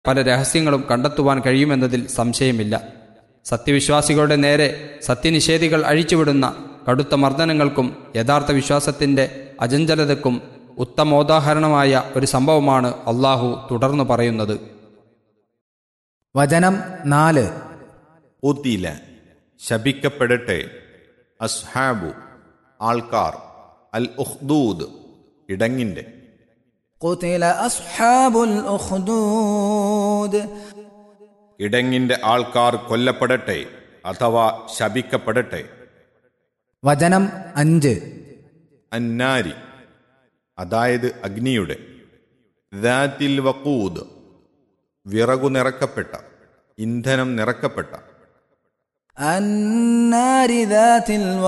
പല രഹസ്യങ്ങളും കണ്ടെത്തുവാൻ കഴിയുമെന്നതിൽ സംശയമില്ല സത്യവിശ്വാസികളുടെ നേരെ സത്യനിഷേധികൾ അഴിച്ചുവിടുന്ന കടുത്ത മർദ്ദനങ്ങൾക്കും യഥാർത്ഥ വിശ്വാസത്തിൻ്റെ അചഞ്ചലതയ്ക്കും ഉത്തമോദാഹരണമായ ഒരു സംഭവമാണ് അള്ളാഹു തുടർന്നു പറയുന്നത് വചനം നാല് ഉത്തില ശപിക്കപ്പെടട്ടെ അസ്ഹാബു ആൾക്കാർ അൽ ഉഹ്ദൂദ് ഇടങ്ങിൻ്റെ قتل أصحاب الأخدود ഇടങ്ങിൻ്റെ ആൾക്കാർ കൊല്ലപ്പെടട്ടെ അഥവാ ശപിക്കപ്പെടട്ടെ വചനം അഞ്ച് അന്നാരി അതായത് അഗ്നിയുടെ ദാത്തിൽ വക്കൂദ് വിറകു നിറക്കപ്പെട്ട ഇന്ധനം നിറക്കപ്പെട്ട النار ذات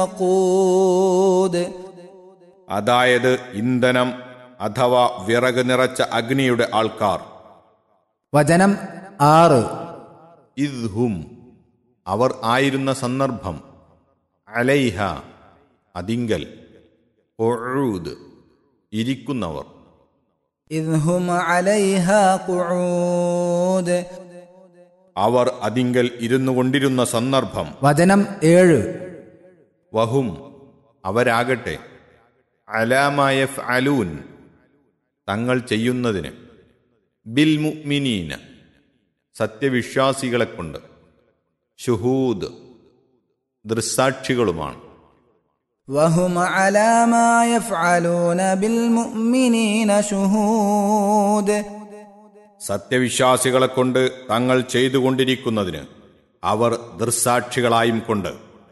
الوقود അതായത് ഇന്ധനം അഥവാ വിറക് നിറച്ച അഗ്നിയുടെ ആൾക്കാർ വചനം ആറ് ഇദ്ഹും അവർ ആയിരുന്ന സന്ദർഭം അലൈഹ അതിങ്കൽ ഒഴൂദ് ഇരിക്കുന്നവർ إذ هم عليها قعود അവർ അതിങ്കൽ ഇരുന്നു കൊണ്ടിരുന്ന സന്ദർഭം വചനം ഏഴ് വഹും അവരാകട്ടെ അലാമായഫ് അലൂൻ തങ്ങൾ ചെയ്യുന്നതിന് ബിൽ മുഅ്മിനീന സത്യവിശ്വാസികളെ കൊണ്ട് ഷുഹൂദ് ദൃസാക്ഷികളുമാണ് وهم على ما يفعلون بالمؤمنين شهود സത്യവിശ്വാസികളെ കൊണ്ട് തങ്ങൾ ചെയ്തുകൊണ്ടിരിക്കുന്നതിന് അവർ ദൃസാക്ഷികളായും കൊണ്ട്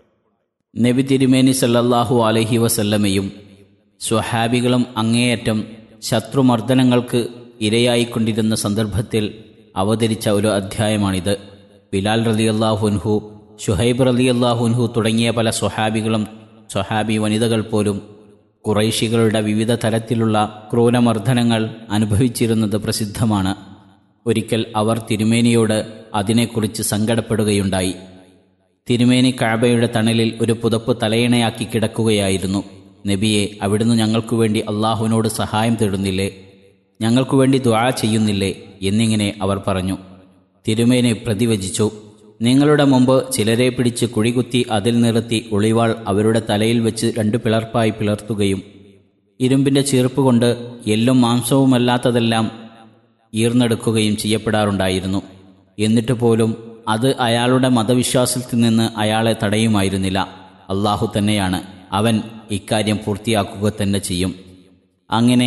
നബി തിരുമേനി സല്ലല്ലാഹു അലൈഹി വസല്ലമയും സ്വഹാബികളും അങ്ങേയറ്റം ശത്രുമർദ്ദനങ്ങൾക്ക് ഇരയായിക്കൊണ്ടിരുന്ന സന്ദർഭത്തിൽ അവതരിച്ച ഒരു അധ്യായമാണിത് ബിലാൽ റലിയല്ലാഹുൻഹു ഷുഹൈബ് റലിയല്ലാഹുൻഹു തുടങ്ങിയ പല സ്വഹാബികളും സ്വഹാബി വനിതകൾ പോലും കുറൈശികളുടെ വിവിധ തരത്തിലുള്ള ക്രൂരമർദ്ദനങ്ങൾ അനുഭവിച്ചിരുന്നത് പ്രസിദ്ധമാണ് ഒരിക്കൽ അവർ തിരുമേനിയോട് അതിനെക്കുറിച്ച് സങ്കടപ്പെടുകയുണ്ടായി തിരുമേനി കാബയുടെ തണലിൽ ഒരു പുതപ്പ് തലയിണയാക്കി കിടക്കുകയായിരുന്നു നബിയെ അവിടുന്ന് ഞങ്ങൾക്കു വേണ്ടി അള്ളാഹുവിനോട് സഹായം തേടുന്നില്ലേ ഞങ്ങൾക്കു വേണ്ടി ദ്വാ ചെയ്യുന്നില്ലേ എന്നിങ്ങനെ അവർ പറഞ്ഞു തിരുമേനി പ്രതിവചിച്ചു നിങ്ങളുടെ മുമ്പ് ചിലരെ പിടിച്ച് കുഴികുത്തി അതിൽ നിർത്തി ഒളിവാൾ അവരുടെ തലയിൽ വെച്ച് രണ്ടു പിളർപ്പായി പിളർത്തുകയും ഇരുമ്പിന്റെ ചീർപ്പ് കൊണ്ട് എല്ലും മാംസവുമല്ലാത്തതെല്ലാം ഈർന്നെടുക്കുകയും ചെയ്യപ്പെടാറുണ്ടായിരുന്നു എന്നിട്ട് പോലും അത് അയാളുടെ മതവിശ്വാസത്തിൽ നിന്ന് അയാളെ തടയുമായിരുന്നില്ല അള്ളാഹു തന്നെയാണ് അവൻ ഇക്കാര്യം പൂർത്തിയാക്കുക തന്നെ ചെയ്യും അങ്ങനെ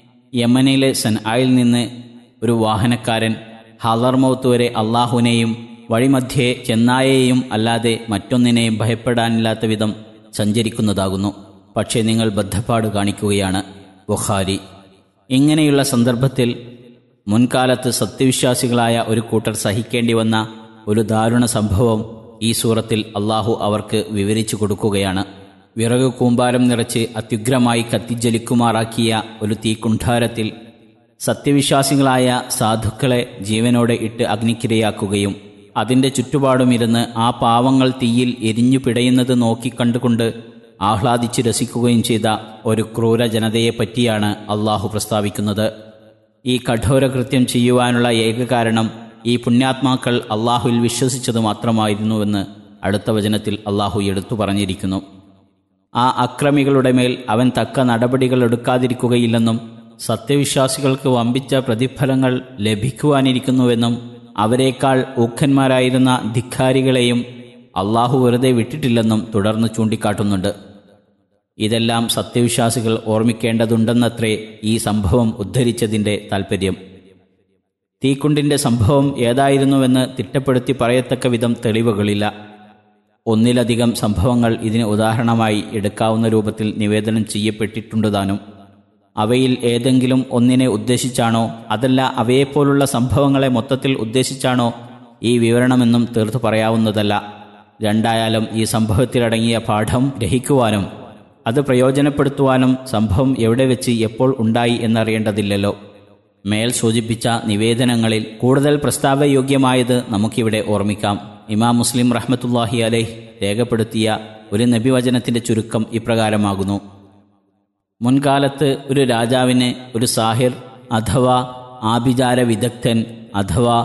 യമനിലെ സൻആയിൽ നിന്ന് ഒരു വാഹനക്കാരൻ ഹലർമൗത്ത് വരെ അള്ളാഹുവിനെയും വഴിമധ്യേ ചെന്നായെയും അല്ലാതെ മറ്റൊന്നിനെയും ഭയപ്പെടാനില്ലാത്ത വിധം സഞ്ചരിക്കുന്നതാകുന്നു പക്ഷേ നിങ്ങൾ ബദ്ധപ്പാട് കാണിക്കുകയാണ് ബുഖാരി ഇങ്ങനെയുള്ള സന്ദർഭത്തിൽ മുൻകാലത്ത് സത്യവിശ്വാസികളായ ഒരു കൂട്ടർ സഹിക്കേണ്ടി വന്ന ഒരു ദാരുണ സംഭവം ഈ സൂറത്തിൽ അള്ളാഹു അവർക്ക് വിവരിച്ചു കൊടുക്കുകയാണ് വിറക് കൂമ്പാരം നിറച്ച് അത്യുഗ്രമായി കത്തിജ്വലിക്കുമാറാക്കിയ ഒരു തീക്കുണ്ഠാരത്തിൽ സത്യവിശ്വാസികളായ സാധുക്കളെ ജീവനോടെ ഇട്ട് അഗ്നിക്കിരയാക്കുകയും അതിൻ്റെ ചുറ്റുപാടുമിരുന്ന് ആ പാവങ്ങൾ തീയിൽ എരിഞ്ഞു പിടയുന്നത് നോക്കിക്കണ്ടുകൊണ്ട് ആഹ്ലാദിച്ചു രസിക്കുകയും ചെയ്ത ഒരു ക്രൂര ജനതയെപ്പറ്റിയാണ് അള്ളാഹു പ്രസ്താവിക്കുന്നത് ഈ കഠോരകൃത്യം ചെയ്യുവാനുള്ള ഏക കാരണം ഈ പുണ്യാത്മാക്കൾ അള്ളാഹുവിൽ വിശ്വസിച്ചത് മാത്രമായിരുന്നുവെന്ന് അടുത്ത വചനത്തിൽ അള്ളാഹു എടുത്തു പറഞ്ഞിരിക്കുന്നു ആ അക്രമികളുടെ മേൽ അവൻ തക്ക നടപടികൾ എടുക്കാതിരിക്കുകയില്ലെന്നും സത്യവിശ്വാസികൾക്ക് വമ്പിച്ച പ്രതിഫലങ്ങൾ ലഭിക്കുവാനിരിക്കുന്നുവെന്നും അവരെക്കാൾ ഊഖന്മാരായിരുന്ന ധിക്കാരികളെയും അള്ളാഹു വെറുതെ വിട്ടിട്ടില്ലെന്നും തുടർന്ന് ചൂണ്ടിക്കാട്ടുന്നുണ്ട് ഇതെല്ലാം സത്യവിശ്വാസികൾ ഓർമ്മിക്കേണ്ടതുണ്ടെന്നത്രേ ഈ സംഭവം ഉദ്ധരിച്ചതിൻ്റെ താൽപ്പര്യം തീക്കുണ്ടിൻ്റെ സംഭവം ഏതായിരുന്നുവെന്ന് തിട്ടപ്പെടുത്തി പറയത്തക്ക വിധം തെളിവുകളില്ല ഒന്നിലധികം സംഭവങ്ങൾ ഇതിന് ഉദാഹരണമായി എടുക്കാവുന്ന രൂപത്തിൽ നിവേദനം ചെയ്യപ്പെട്ടിട്ടുണ്ട് താനും അവയിൽ ഏതെങ്കിലും ഒന്നിനെ ഉദ്ദേശിച്ചാണോ അതല്ല അവയെപ്പോലുള്ള സംഭവങ്ങളെ മൊത്തത്തിൽ ഉദ്ദേശിച്ചാണോ ഈ വിവരണമെന്നും തീർത്തു പറയാവുന്നതല്ല രണ്ടായാലും ഈ സംഭവത്തിലടങ്ങിയ പാഠം ഗ്രഹിക്കുവാനും അത് പ്രയോജനപ്പെടുത്തുവാനും സംഭവം എവിടെ വെച്ച് എപ്പോൾ ഉണ്ടായി എന്നറിയേണ്ടതില്ലല്ലോ മേൽ സൂചിപ്പിച്ച നിവേദനങ്ങളിൽ കൂടുതൽ പ്രസ്താവയോഗ്യമായത് നമുക്കിവിടെ ഓർമ്മിക്കാം ഇമാം മുസ്ലിം റഹ്മത്തുല്ലാഹി അലൈഹ് രേഖപ്പെടുത്തിയ ഒരു നബിവചനത്തിന്റെ ചുരുക്കം ഇപ്രകാരമാകുന്നു മുൻകാലത്ത് ഒരു രാജാവിന് ഒരു സാഹിർ അഥവാ ആഭിചാര വിദഗ്ധൻ അഥവാ